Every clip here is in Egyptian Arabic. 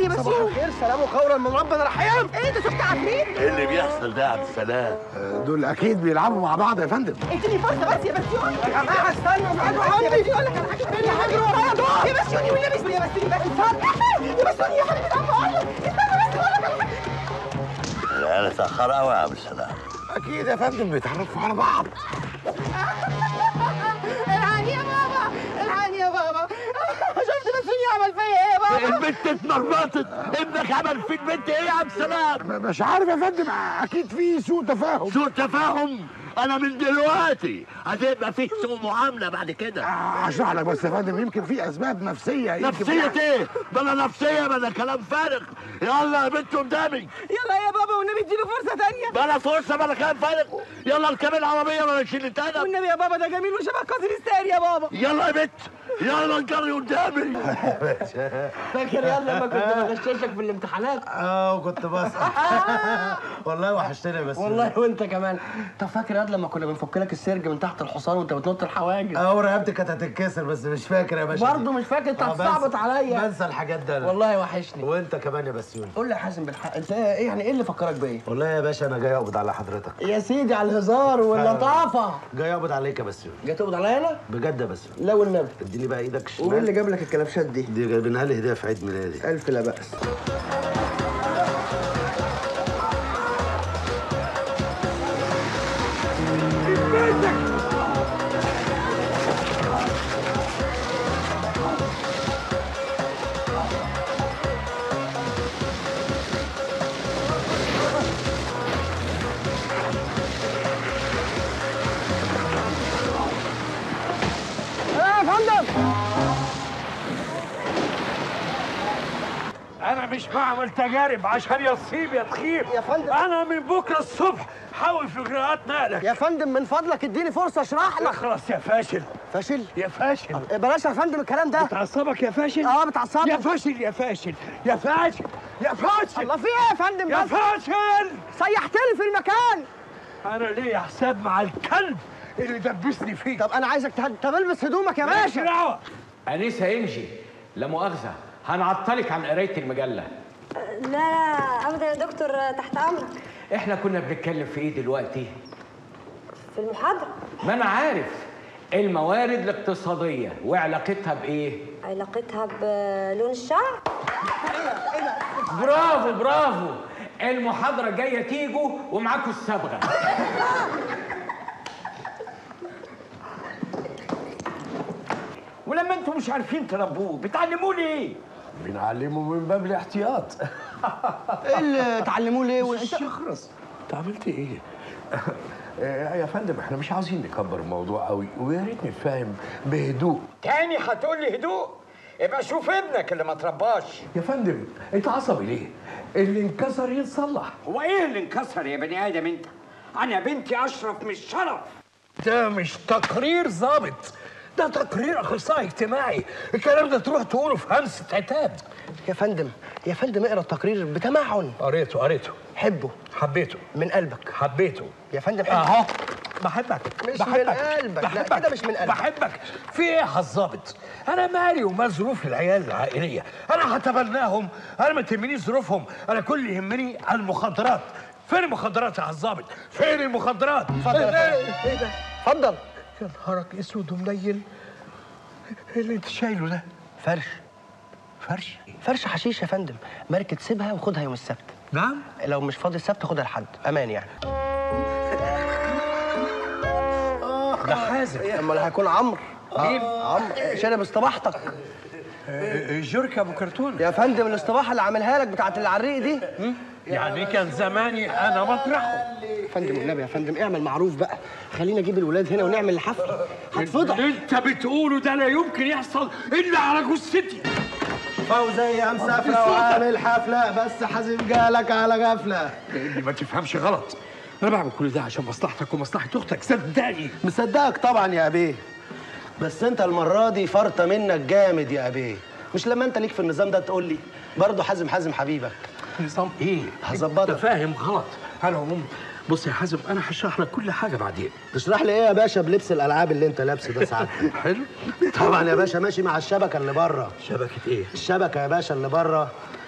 يا صباح بسيون الخير سلام وقولا من ربنا رحيم ايه ده شفت عفريت ايه اللي بيحصل ده يا عبد السلام دول اكيد بيلعبوا مع بعض يا فندم اديني فرصه بس يا بسيون يا جماعه استنوا ابعدوا يا عني بسيون لك على حاجه تانية حاجه ورايا دول يا بسيوني والنبي اسمي يا بسيوني بس اتفضل يا بسيوني يا حبيبي تعال بقول لك استنى بس بقول لك على حاجه العيال اتاخر قوي يا عبد السلام اكيد يا فندم بيتعرفوا على بعض الحقني يا بابا الحقني يا بابا شفت بسيوني عمل فيا ايه يا بابا البنت اتمرمطت ابنك عمل فيك بنت ايه يا عبد السلام م- مش عارف يا فندم اكيد في سوء تفاهم سوء تفاهم انا من دلوقتي هتبقى فيك سوء معامله بعد كده آه، اشرح لك بس يا فندم يمكن في اسباب نفسيه يمكن نفسية ايه؟ بلا نفسية بلا كلام فارغ يلا يا بنت قدامي يلا يا بابا والنبي اديله فرصه تانية بلا فرصة بلا كلام فارغ يلا اركبي العربية بلا شيل التاني والنبي يا بابا ده جميل وشبه قاسم الساري يا بابا يلا يا بنت يلا انجري قدامي فاكر يلا لما كنت بغششك في الامتحانات اه كنت بسأل والله وحشتني بس والله وانت كمان طب فاكر ياد لما كنا بنفك لك السرج من تحت الحصان وانت بتنط الحواجز اه ورقبتي كانت هتتكسر بس مش فاكر يا باشا برضه مش فاكر انت آه، هتصعبط بنسى- عليا بنسى الحاجات ده انا والله وحشني وانت كمان يا بسيوني قول لي يا حازم بالحق انت ايه يعني ايه اللي فكرك بايه والله يا باشا انا جاي اقبض على حضرتك يا سيدي على الهزار واللطافه جاي اقبض عليك يا بسيوني جاي تقبض عليا انا بجد يا بسيوني لا والنبي اديني بقى ايدك ومين اللي الشمال جاب لك الكلبشات دي دي جايبينها لي هديه في عيد ميلادي الف لا باس يا فندم انا مش بعمل تجارب عشان يصيب يا تخيب يا فندم. انا من بكره الصبح حاول في اجراءات نقلك يا فندم من فضلك اديني فرصه اشرح لك اخلص يا فاشل فاشل يا فاشل بلاش يا فندم الكلام ده تعصبك يا فاشل اه بتعصبني يا فاشل يا فاشل يا فاشل يا فاشل الله في ايه يا فندم يا بس فاشل سيحتني في المكان انا ليا حساب مع الكلب اللي دبسني فيه طب انا عايزك تهد... طب البس هدومك يا مالكش باشا دعوه أنسة إنجي لا مؤاخذة هنعطلك عن قراية المجلة لا لا ابدا يا دكتور تحت امرك إحنا كنا بنتكلم في إيه دلوقتي؟ في المحاضره ما أنا عارف الموارد الاقتصادية وعلاقتها بإيه؟ علاقتها بلون الشعر برافو برافو المحاضرة جاية تيجوا ومعاكوا الصبغة ولما انتوا مش عارفين تربوه بتعلموه ليه؟ بنعلمه من باب الاحتياط ايه اللي تعلموه ليه وانت يخرس انت عملت ايه؟ آه، يا فندم احنا مش عاوزين نكبر الموضوع قوي ويا ريت نتفاهم بهدوء تاني هتقول لي هدوء يبقى شوف ابنك اللي ما ترباش يا فندم انت عصبي ليه؟ اللي انكسر يتصلح هو ايه اللي انكسر يا بني ادم انت انا بنتي اشرف من الشرف ده مش تقرير ظابط ده تقرير اخصائي اجتماعي الكلام ده تروح تقوله في همسه عتاب يا فندم يا فندم اقرا التقرير بتمعن قريته قريته حبه حبيته من قلبك حبيته يا فندم حبه اهو بحبك مش بحبك من قلبك. لا، بحبك. كده مش من قلبك. بحبك في ايه يا الظابط انا مالي وما ظروف العيال العائليه انا هتبناهم انا ما تهمنيش ظروفهم انا كل اللي يهمني المخدرات فين المخدرات يا الظابط فين المخدرات اتفضل يا فندم. ايه ده اتفضل يا نهارك اسود ومنيل ايه اللي انت شايله ده فرش فرش فرش حشيش يا فندم ماركة سيبها وخدها يوم السبت نعم لو مش فاضي السبت خدها لحد امان يعني ده حازم امال هيكون عمرو مين عمرو شارب استباحتك جورك ابو كرتون يا فندم الاستباحه اللي عاملها لك بتاعت العريق دي يعني كان زماني انا مطرحه يا فندم النبي يا فندم اعمل معروف بقى خلينا نجيب الولاد هنا ونعمل الحفله هتفضح اللي انت بتقوله ده لا يمكن يحصل الا على جثتي فوزية مسافرة وعامل حفلة بس حازم جالك على غفلة اللي ما تفهمش غلط انا بعمل كل ده عشان مصلحتك ومصلحه اختك صدقني مصدقك طبعا يا أبيه بس أنت المرة دي فرطة منك جامد يا أبيه مش لما أنت ليك في النظام ده تقول لي برضه حازم حازم حبيبك نظام ايه؟ هظبطك. انت فاهم غلط على العموم بص يا حازم انا هشرح لك كل حاجه بعدين تشرح لي ايه يا باشا بلبس الالعاب اللي انت لابسه ده ساعات حلو طبعا يا باشا ماشي مع الشبكه اللي بره شبكه ايه؟ الشبكه يا باشا اللي بره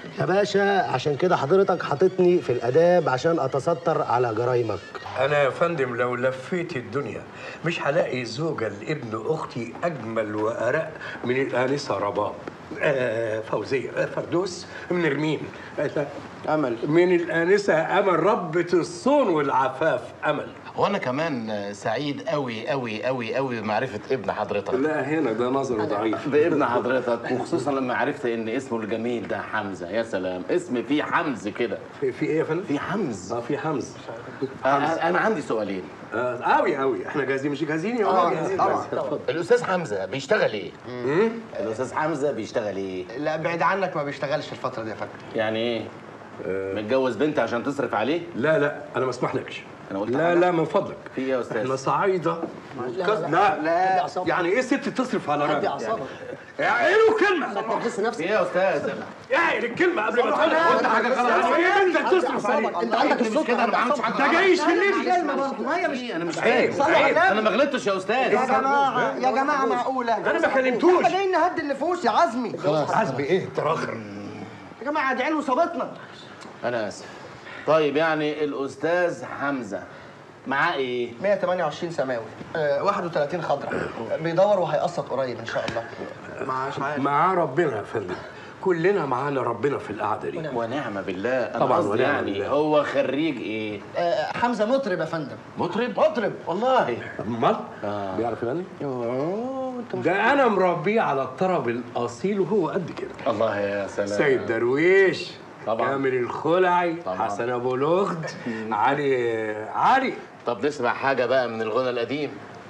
يا باشا عشان كده حضرتك حاططني في الاداب عشان اتستر على جرايمك انا يا فندم لو لفيت الدنيا مش هلاقي زوجة لابن اختي اجمل وارق من الانسه رباب آه فوزيه آه فردوس من رمين آه امل من الانسه امل ربة الصون والعفاف امل وانا كمان سعيد قوي قوي قوي قوي بمعرفه ابن حضرتك لا هنا ده نظر ضعيف بابن حضرتك وخصوصا لما عرفت ان اسمه الجميل ده حمزه يا سلام اسم فيه حمز كده في, في ايه يا فندم؟ في حمز اه في حمز انا أنا عندي سؤالين آه قوي قوي احنا جاهزين مش جاهزين يا ولد جاهزين طبعا الاستاذ حمزه بيشتغل ايه الاستاذ حمزه بيشتغل ايه لا بعيد عنك ما بيشتغلش الفتره دي يا فندم يعني ايه متجوز بنت عشان تصرف عليه لا لا انا ما اسمحلكش انا قلت لا حاجة؟ لا من فضلك في ايه يا استاذ احنا صعايده لا لا, لا. يعني ايه ست تصرف على راجل اعصابك اعقلوا كلمه تحس في نفسك ايه يا استاذ اعقل الكلمه قبل ما تقولها قلت حاجه غلط يعني ايه انت تصرف عليه انت عندك مش الصوت كده انا ما عملتش حاجه انت جاي يشلني كلمه برضه هي مش انا مش عيب، فاهم عيب. انا ما غلطتش يا استاذ يا جماعه يا جماعه معقوله انا ما كلمتوش احنا جايين نهدي النفوس يا عزمي حسبي ايه تراخر يا جماعه دي عين وصابتنا انا اسف طيب يعني الاستاذ حمزه معاه ايه 128 سماوي آه 31 خضراء بيدور وهيقسط قريب ان شاء الله معاش عارف معاه ربنا يا فندم كلنا معانا ربنا في القعده دي ونعم بالله انا طبعاً قصدي ونعم يعني بالله. هو خريج ايه آه حمزه مطرب يا فندم مطرب مطرب والله امال بيعرف يغني ده انا مربيه على الطرب الاصيل وهو قد كده الله يا سلام سيد درويش طبعاً. كامل الخلعي طبعاً. حسن ابو لغد علي علي طب نسمع حاجه بقى من الغنى القديم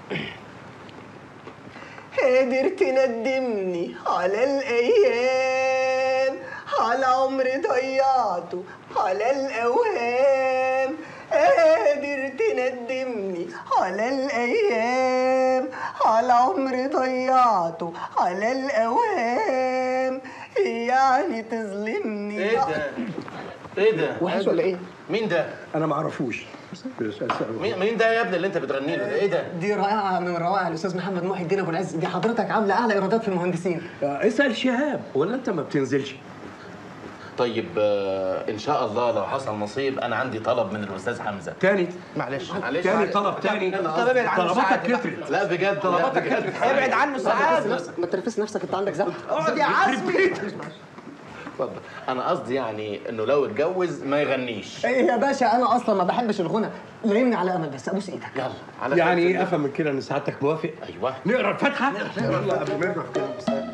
قادر تندمني على الأيام على عمر ضيعته على الأوهام قادر تندمني على الأيام على عمر ضيعته على الأوهام يعني تظلمني ايه ده ايه ده وحش ولا ايه؟ مين ده انا ما اعرفوش مين مين ده يا ابني اللي انت بتغني له ده ايه ده دي رائعة من روائع الأستاذ محمد محي الدين أبو العز دي حضرتك عاملة أعلى إيرادات في المهندسين اسال شهاب ولا انت ما بتنزلش طيب آه ان شاء الله لو حصل نصيب انا عندي طلب من الاستاذ حمزه تاني معلش معلش تاني طلب تاني طب ابعد عنه طلباتك ساعات بقى. كترت لا بجد طلباتك كترت ابعد عنه ساعات ما تنرفزش نفسك أنت عندك زهق اقعد يا عزمي اتفضل انا قصدي يعني انه لو اتجوز ما يغنيش إيه يا باشا أنا أصلا ما بحبش الغنى لعيني على أمل بس أبوس إيدك يلا على يعني خير. ايه افهم من كده ان سعادتك موافق ايوه نقرا الفاتحه يلا قبل ما نقرا كده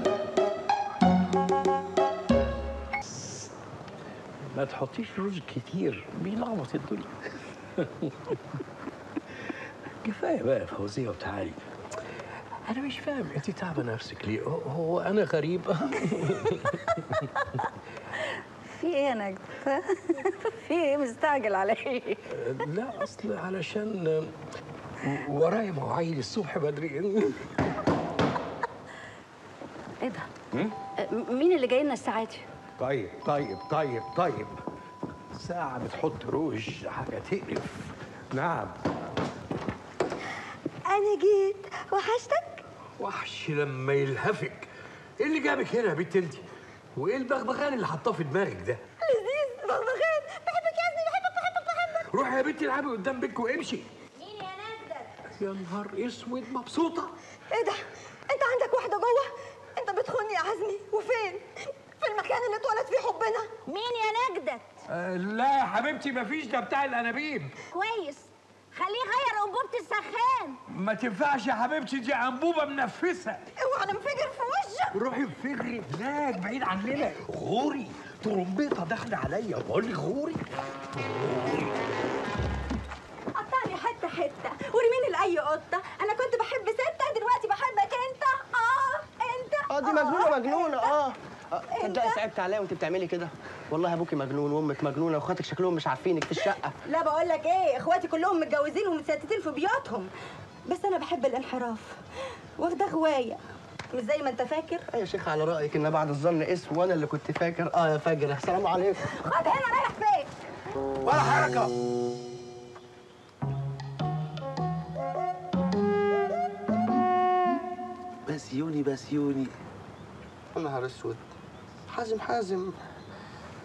ما تحطيش رز كتير بيلخبط الدنيا كفايه بقى يا فوزيه وتعالي انا مش فاهم انت تعبه نفسك ليه هو- هو انا غريب في ايه يا نجد؟ في ايه مستعجل على ايه؟ لا اصل علشان ورايا مواعيد الصبح بدري ايه ده؟ م- مين اللي جاي لنا الساعة دي؟ طيب طيب طيب طيب ساعة بتحط روج حاجة تقرف نعم أنا جيت وحشتك؟ وحش لما يلهفك ايه اللي جابك هنا يا بنت انت؟ وايه البغبغان اللي حطاه في دماغك ده؟ لذيذ بغبغان بحبك يا ابني بحبك بحبك بحبك روحي يا بنتي العبي قدام بيتك وامشي مين يا نجدة؟ يا نهار اسود مبسوطة ايه ده؟ انت عندك واحدة جوه؟ انت بتخوني يا عزمي وفين؟ في المكان اللي اتولد فيه حبنا مين يا نجدة؟ آه لا يا حبيبتي مفيش ده بتاع الانابيب كويس خليه يغير انبوبة السخان ما تنفعش يا حبيبتي دي انبوبة منفسة اوعى ننفجر في وشك روحي انفجري هناك بعيد عننا غوري ترمبيطة داخلة عليا بقول لك غوري قطعني حته حته ورميني لاي قطه انا كنت بحب ستة دلوقتي بحبك انت اه انت اه دي مجنونه مجنونه اه آه، تصدقي صعبت عليا وانت بتعملي كده والله ابوكي مجنون وامك مجنونه واخواتك شكلهم مش عارفينك في الشقه لا بقول لك ايه اخواتي كلهم متجوزين ومتستتين في بيوتهم بس انا بحب الانحراف واخده هوايه مش زي ما انت فاكر يا شيخ على رايك ان بعد الظن اسم وانا اللي كنت فاكر اه يا فجر السلام عليكم خد هنا رايح فين ولا حركه بسيوني بسيوني يا نهار اسود حازم حازم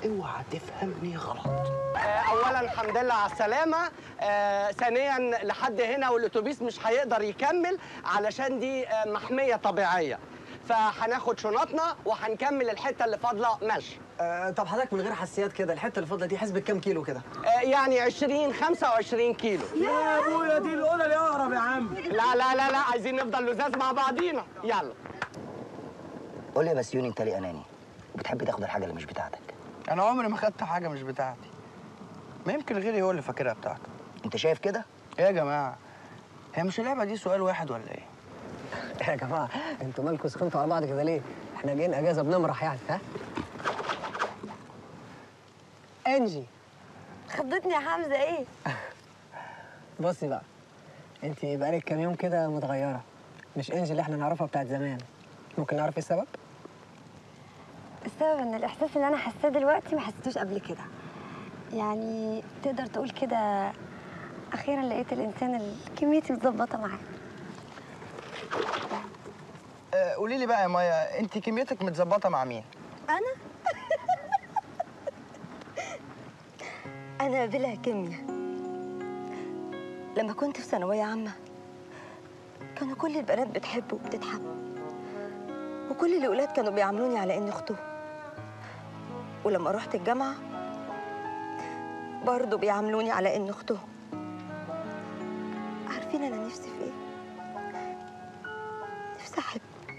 اوعى تفهمني غلط اولا الحمد لله على السلامه آه، ثانيا لحد هنا والاتوبيس مش هيقدر يكمل علشان دي آه، محميه طبيعيه فهناخد شنطنا وهنكمل الحته اللي فاضله مشي آه طب حضرتك من غير حساسيات كده الحته اللي فاضله دي حسبة كام كيلو كده آه، يعني 20 25 كيلو يا ابويا دي الاولى اللي اقرب يا عم لا لا لا لا عايزين نفضل لزاز مع بعضينا يلا قول لي يا بسيوني انت ليه اناني بتحب تاخد الحاجه اللي مش بتاعتك انا عمري ما خدت حاجه مش بتاعتي ما يمكن غيري هو اللي فاكرها بتاعته انت شايف كده ايه يا جماعه هي مش اللعبه دي سؤال واحد ولا ايه يا جماعه انتوا مالكم سخنتوا على بعض كده ليه احنا جايين اجازه بنمرح يعني ها انجي خضتني يا حمزه ايه بصي بقى انت بقالك كام يوم كده متغيره مش انجي اللي احنا نعرفها بتاعت زمان ممكن نعرف ايه السبب السبب ان الاحساس اللي انا حاساه دلوقتي ما حسيتوش قبل كده يعني تقدر تقول كده اخيرا لقيت الانسان اللي كميتي متظبطه معاه آه، قولي لي بقى يا مايا انت كميتك متظبطه مع مين انا انا بلا كيمياء لما كنت في ثانويه عامه كانوا كل البنات بتحب وبتتحب وكل الولاد كانوا بيعاملوني على اني اختهم ولما رحت الجامعه برضه بيعاملوني على اني اختهم عارفين انا نفسي في ايه نفسي احب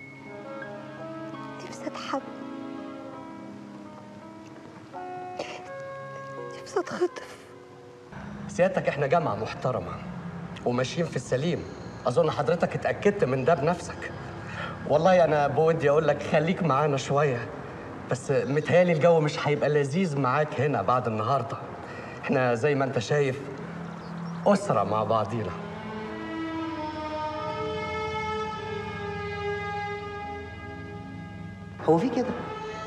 نفسي اتحب نفسي اتخطف سيادتك احنا جامعة محترمة وماشيين في السليم أظن حضرتك اتأكدت من ده بنفسك والله أنا بودي أقول لك خليك معانا شوية بس متهيألي الجو مش هيبقى لذيذ معاك هنا بعد النهاردة احنا زي ما انت شايف أسرة مع بعضينا هو في كده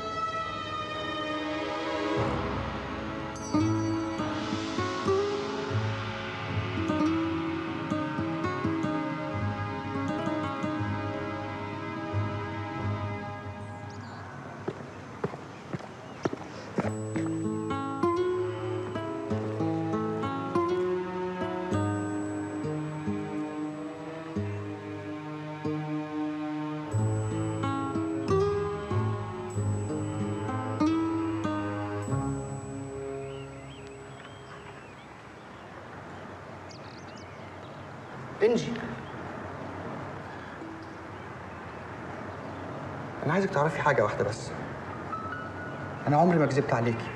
انجي انا عايزك تعرفي حاجه واحده بس انا عمري ما كذبت عليكي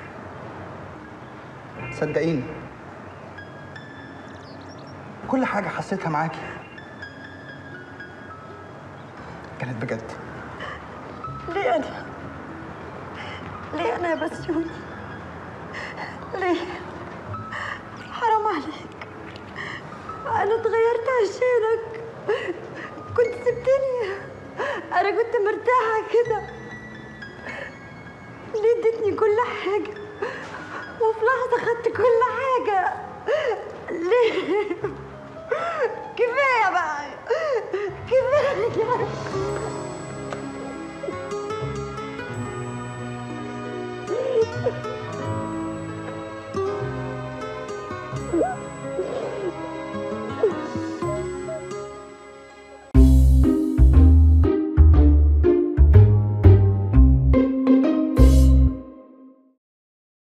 صدقيني كل حاجه حسيتها معاكي كانت بجد ليه انا ليه انا يا بسيوني ليه حرام عليك انا اتغيرت عشانك كنت سبتني انا كنت مرتاحه كده ليه اديتني كل حاجه وفي لحظه خدت كل حاجه ليه